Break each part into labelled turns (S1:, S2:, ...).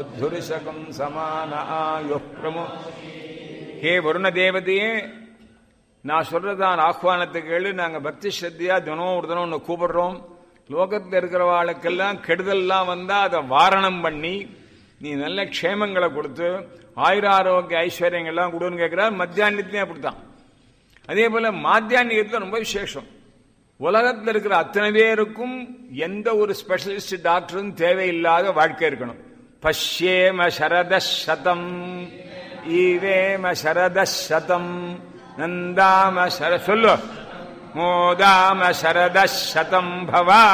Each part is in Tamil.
S1: புத்துரிசகம் சமான ஆயு பிரமோ ஹே வருண தேவதையே நான் சொல்றதான் ஆஹ்வானத்தை கேளு நாங்க பக்தி ஸ்ரத்தையா தினம் ஒரு தினம் உன்னை கூப்பிடுறோம் லோகத்தில் இருக்கிறவாளுக்கெல்லாம் கெடுதல்லாம் வந்தா அதை வாரணம் பண்ணி நீ நல்ல க்ஷேமங்களை கொடுத்து ஆயுர ஆரோக்கிய ஐஸ்வர்யங்கள்லாம் கொடுன்னு கேட்கிறார் மத்தியானத்துலயும் அப்படித்தான் அதே போல மாத்தியானிகத்துல ரொம்ப விசேஷம் உலகத்தில் இருக்கிற அத்தனை பேருக்கும் எந்த ஒரு ஸ்பெஷலிஸ்ட் டாக்டரும் தேவையில்லாத வாழ்க்கை இருக்கணும் பஷ்யேம சரத சதம் ஈவேம சரத சதம் நந்தாம சர சொல்லு மோதாம சரத சதம் பவா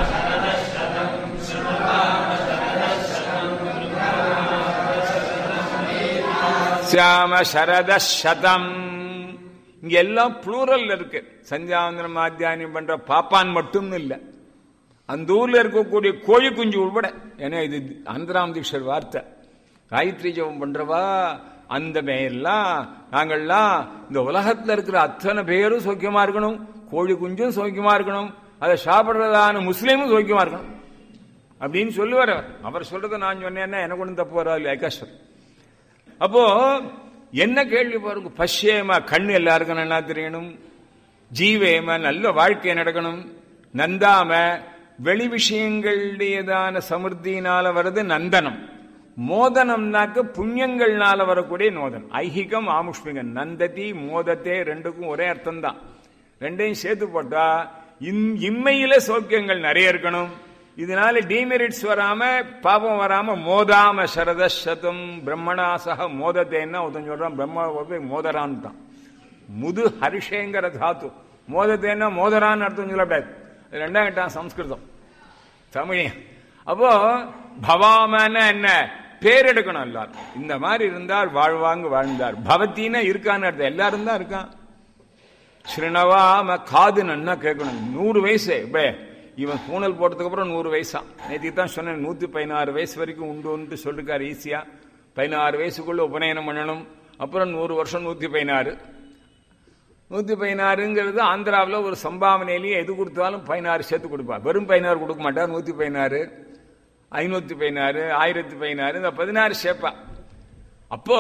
S1: சியாம சரத சதம் இங்க எல்லாம் ப்ளூரல் இருக்கு சந்தியாவந்தனம் மாத்தியானியம் பண்ற பாப்பான் மட்டும் இல்ல அந்த ஊர்ல இருக்கக்கூடிய கோழி குஞ்சு உள்பட ஏன்னா இது அந்தராம் தீக்ஷர் வார்த்தை காயத்ரி ஜபம் பண்றவா அந்த எல்லாம் நாங்கள்லாம் இந்த உலகத்துல இருக்கிற அத்தனை பேரும் சௌக்கியமா இருக்கணும் கோழி குஞ்சும் சௌக்கியமா இருக்கணும் அதை சாப்பிடுறதான முஸ்லீமும் சௌக்கியமா இருக்கணும் அப்படின்னு சொல்லுவார் அவர் அவர் சொல்றதை நான் சொன்னேன்னா எனக்கு ஒன்றும் தப்பு வராது ஐகாஸ்வர் அப்போ என்ன கேள்வி பாருங்க பஷ்யேமா கண்ணு எல்லாருக்கும் நல்லா தெரியணும் ஜீவேம நல்ல வாழ்க்கை நடக்கணும் நந்தாம வெளி விஷயங்களுடையதான சமிருத்தினால வருது நந்தனம் மோதனம்னாக்க புண்ணியங்கள்னால வரக்கூடிய நோதனம் ஐஹிகம் ஆமுஷ்மிகம் நந்ததி மோதத்தே ரெண்டுக்கும் ஒரே அர்த்தம் தான் ரெண்டையும் சேர்த்து போட்டா இம்மையில சௌக்கியங்கள் நிறைய இருக்கணும் இதனால டிமெரிட்ஸ் வராம பாபம் வராம மோதாம சரத சதம் பிரம்மணாசக மோதத்தேன்னா ஒருத்தன் சொல்றான் பிரம்ம போய் மோதரான்னு தான் முது ஹரிஷேங்கிற தாத்து மோதத்தேன்னா மோதரான்னு அர்த்தம் சொல்லக்கூடாது ரெண்டாம் கட்டான் சம்ஸ்கிருதம் தமிழ் அப்போ பவாமன என்ன பேர் எடுக்கணும் எல்லாரும் இந்த மாதிரி இருந்தால் வாழ்வாங்க வாழ்ந்தார் பவத்தின்னா இருக்கான்னு அர்த்தம் எல்லாரும் தான் இருக்கான் ஸ்ரீனவாம காது நன்னா கேட்கணும் நூறு வயசு இப்ப இவன் பூனல் போட்டதுக்கு அப்புறம் நூறு வயசா நேற்று தான் சொன்னேன் நூத்தி பதினாறு வயசு வரைக்கும் உண்டு சொல்லிருக்காரு ஈஸியா பதினாறு வயசுக்குள்ள உபநயனம் பண்ணணும் அப்புறம் நூறு வருஷம் நூத்தி பதினாறு நூத்தி பதினாறுங்கிறது ஆந்திராவில் ஒரு சம்பாவனையிலேயே எது கொடுத்தாலும் பதினாறு சேர்த்து கொடுப்பார் வெறும் பதினாறு கொடுக்க மாட்டார் நூத்தி பதினாறு ஐநூத்தி பதினாறு ஆயிரத்தி பதினாறு இந்த பதினாறு சேர்ப்பா அப்போ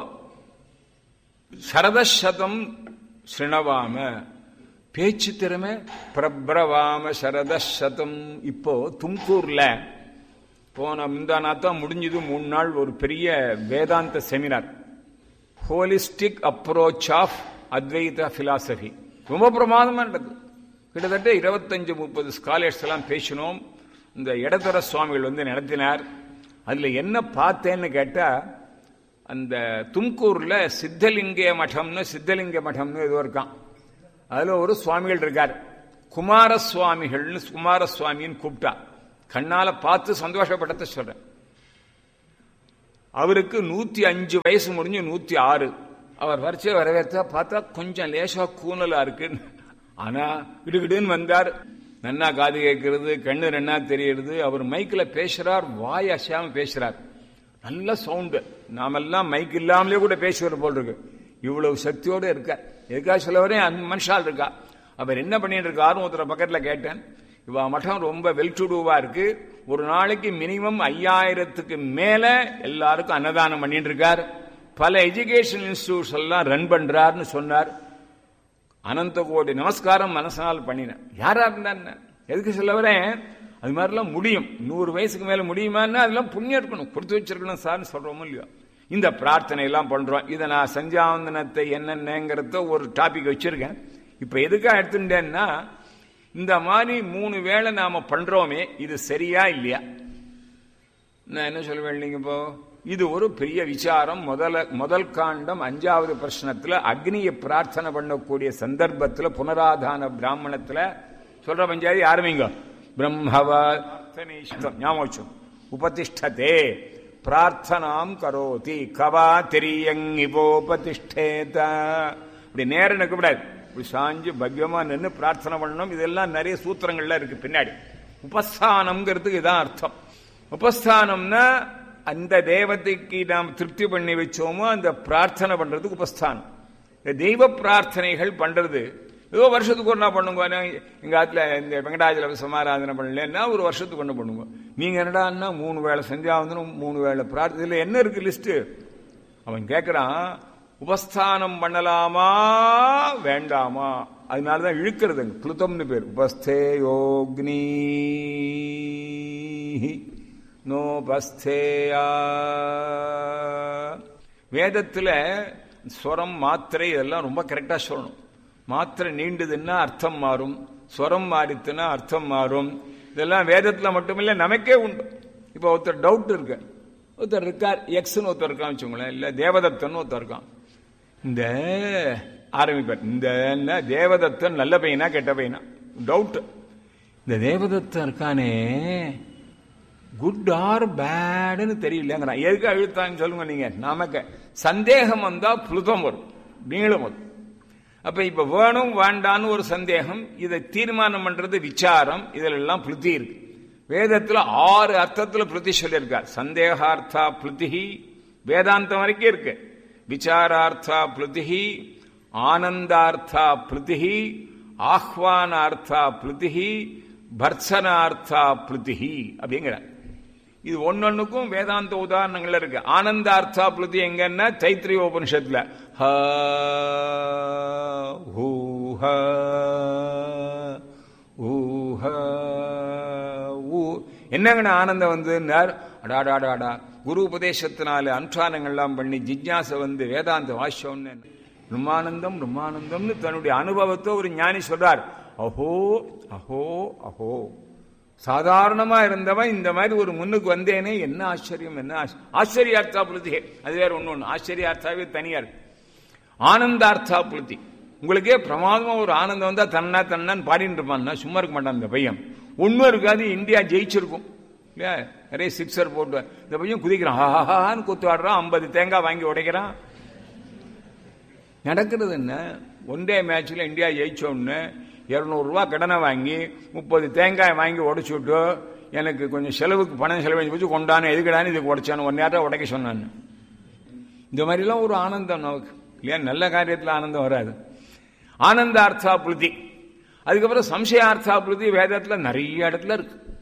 S1: சரதசதம் ஸ்ரிணவாம பேச்சு திறமை பிரபிரவாம சரதசதம் இப்போ தும்கூர்ல போன முந்தானாத்தான் முடிஞ்சது மூணு நாள் ஒரு பெரிய Vedanta seminar holistic approach of Advaita philosophy ரொம்ப பிரமாதமா நடந்தது கிட்டத்தட்ட இருபத்தஞ்சு முப்பது ஸ்காலர்ஸ் எல்லாம் பேசினோம் இந்த இடதுர சுவாமிகள் வந்து நடத்தினார் அதுல என்ன பார்த்தேன்னு கேட்டா அந்த தும்கூர்ல சித்தலிங்க மடம்னு சித்தலிங்க மடம்னு ஏதோ இருக்கான் அதுல ஒரு சுவாமிகள் இருக்கார் குமாரசுவாமிகள்னு குமாரசுவாமின்னு கூப்பிட்டா கண்ணால பார்த்து சந்தோஷப்படத்த சொல்றேன் அவருக்கு நூத்தி அஞ்சு வயசு முடிஞ்சு நூத்தி ஆறு அவர் வரிசை வரவேற்றா பார்த்தா கொஞ்சம் லேசா கூனலா இருக்கு ஆனா கிடுகிடுன்னு வந்தார் நன்னா காது கேட்கறது கண்ணு ரெண்ணா தெரியறது அவர் மைக்கில் பேசுறார் வாய் அசையாம பேசுறார் நல்ல சவுண்டு நாமெல்லாம் மைக் இல்லாமலே கூட பேசுவது போல் இருக்கு இவ்வளவு சக்தியோடு இருக்கார் எதுக்காக சில வரையும் அந்த மனுஷால் இருக்கா அவர் என்ன பண்ணிட்டு இருக்காரு ஒருத்தர் பக்கத்துல கேட்டேன் இவ மட்டம் ரொம்ப வெல் டு டூவா இருக்கு ஒரு நாளைக்கு மினிமம் ஐயாயிரத்துக்கு மேல எல்லாருக்கும் அன்னதானம் பண்ணிட்டு இருக்கார் பல எஜுகேஷன் இன்ஸ்டிடியூட்ஸ் எல்லாம் ரன் பண்றாருன்னு சொன்னார் அனந்த கோடி நமஸ்காரம் மனசனால் பண்ணினேன் யாரா இருந்தா எதுக்கு சொல்ல வரேன் அது மாதிரிலாம் முடியும் நூறு வயசுக்கு மேல முடியுமான்னா அதெல்லாம் புண்ணியம் இருக்கணும் கொடுத்து வச்சிருக்கணும் சார்னு சொல்றோமோ இல்லையோ இந்த பிரார்த்தனை எல்லாம் பண்றோம் இதை நான் சஞ்சாவந்தனத்தை என்னென்னங்கிறத ஒரு டாபிக் வச்சிருக்கேன் இப்ப எதுக்காக எடுத்துட்டேன்னா இந்த மாதிரி மூணு வேளை நாம பண்றோமே இது சரியா இல்லையா நான் என்ன சொல்ல வேண்டிங்க இப்போ இது ஒரு பெரிய விசாரம் முதல முதல் காண்டம் அஞ்சாவது பிரச்சனத்துல அக்னியை பிரார்த்தனை பண்ணக்கூடிய சந்தர்ப்பத்துல புனராதான பிராமணத்துல சொல்ற பஞ்சாயத்து ஆரம்பிங்க பிரம்மவ ஞாபகம் உபதிஷ்டதே பிரார்த்தனாம் கரோதி கவா திரியங்கிபோபதிஷ்டேத இப்படி நேரம் நிற்கக்கூடாது இப்படி சாஞ்சு பவ்யமா நின்று பிரார்த்தனை பண்ணணும் இதெல்லாம் நிறைய சூத்திரங்கள்ல இருக்கு பின்னாடி உபஸ்தானம்ங்கிறதுக்கு இதான் அர்த்தம் உபஸ்தானம்னா அந்த தேவதைக்கு நாம் திருப்தி பண்ணி வச்சோமோ அந்த பிரார்த்தனை பண்றதுக்கு உபஸ்தானம் இந்த தெய்வ பிரார்த்தனைகள் பண்றது ஏதோ வருஷத்துக்கு ஒரு நாள் பண்ணுங்க எங்க ஆத்துல இந்த வெங்கடாஜல சமாராதனை பண்ணலன்னா ஒரு வருஷத்துக்கு ஒன்று பண்ணுங்க நீங்க என்னடான்னா மூணு வேளை சந்தியாவந்தனம் மூணு வேளை பிரார்த்தனை இதுல என்ன இருக்கு லிஸ்ட் அவன் கேட்கிறான் உபஸ்தானம் பண்ணலாமா வேண்டாமா அதனாலதான் இழுக்கிறது புளுத்தம்னு பேர் உபஸ்தே யோக்னி நோபஸ்தேயா வேதத்துல ஸ்வரம் மாத்திரை இதெல்லாம் ரொம்ப கரெக்டா சொல்லணும் மாத்திரை நீண்டுதுன்னா அர்த்தம் மாறும் ஸ்வரம் மாறித்துன்னா அர்த்தம் மாறும் இதெல்லாம் வேதத்துல மட்டுமில்ல நமக்கே உண்டு இப்போ ஒருத்தர் டவுட் இருக்கு ஒருத்தர் இருக்கார் எக்ஸ்னு ஒருத்தர் இருக்கான்னு வச்சுக்கோங்களேன் இல்ல தேவதத்தன் ஒருத்தர் இருக்கான் இந்த ஆரம்பிப்பார் இந்த தேவதத்தன் நல்ல பையனா கெட்ட பையனா டவுட் இந்த தேவதத்தன் இருக்கானே குட் ஆர் பேடுன்னு தெரியலங்கிறான் எதுக்கு அழுத்தான்னு சொல்லுங்க நீங்க நமக்கு சந்தேகம் வந்தா புழுதம் வரும் நீளம் வரும் அப்ப இப்ப வேணும் வேண்டான்னு ஒரு சந்தேகம் இதை தீர்மானம் பண்றது விசாரம் இதுல எல்லாம் புளுத்தி இருக்கு வேதத்துல ஆறு அர்த்தத்துல புளுத்தி சொல்லியிருக்கார் சந்தேகார்த்தா புளுதிஹி வேதாந்தம் வரைக்கும் இருக்கு விசாரார்த்தா புளுதிஹி ஆனந்தார்த்தா புளுதிஹி ஆஹ்வானார்த்தா புளுதிஹி பர்சனார்த்தா புளுதிஹி அப்படிங்கிறார் இது ஒன்னொன்னுக்கும் வேதாந்த உதாரணங்கள் இருக்கு ஆனந்தார்த்தா புளுதி எங்கன்னா தைத்திரிய உபனிஷத்துல ஹ ஹூ ஹ ஊ ஹ ஊ என்னங்கண்ணா ஆனந்தம் வந்து அடாடாடாடா குரு உபதேசத்தினால அனுஷ்டானங்கள்லாம் பண்ணி ஜிஜ்ஞாச வந்து வேதாந்த வாஷ்யம்னு பிரம்மானந்தம் பிரம்மானந்தம்னு தன்னுடைய அனுபவத்தை ஒரு ஞானி சொல்றார் அஹோ அஹோ அஹோ சாதாரணமா இருந்தவன் இந்த மாதிரி ஒரு முன்னுக்கு வந்தேனே என்ன ஆச்சரியம் என்ன ஆச்சரியார்த்தா புளுதி அது வேற ஒண்ணு ஒண்ணு ஆச்சரியார்த்தாவே தனியா இருக்கு ஆனந்தார்த்தா புளுதி உங்களுக்கே பிரமாதமா ஒரு ஆனந்தம் வந்தா தன்னா தன்னான்னு பாடிட்டு இருப்பான்னா சும்மா இருக்க மாட்டான் இந்த பையன் ஒன்னும் இருக்காது இந்தியா ஜெயிச்சிருக்கும் இல்லையா நிறைய சிக்ஸர் போட்டு இந்த பையன் குதிக்கிறான் ஆஹான்னு குத்து ஆடுறான் ஐம்பது தேங்காய் வாங்கி உடைக்கிறான் நடக்கிறது என்ன ஒன் டே மேட்ச்ல இந்தியா ஜெயிச்ச உடனே இரநூறுவா கடனை வாங்கி முப்பது தேங்காய் வாங்கி உடைச்சு விட்டு எனக்கு கொஞ்சம் செலவுக்கு பணம் செலவழிச்சு வச்சு கொண்டான எதுக்கடான்னு இதுக்கு உடைச்சானு ஒன் நேரம் உடைக்க சொன்னான்னு இந்த மாதிரிலாம் ஒரு ஆனந்தம் நமக்கு இல்லையா நல்ல காரியத்தில் ஆனந்தம் வராது ஆனந்த அர்த்தா புளுதி அதுக்கப்புறம் சம்சயார்த்தா புளுதி வேதத்தில் நிறைய இடத்துல இருக்கு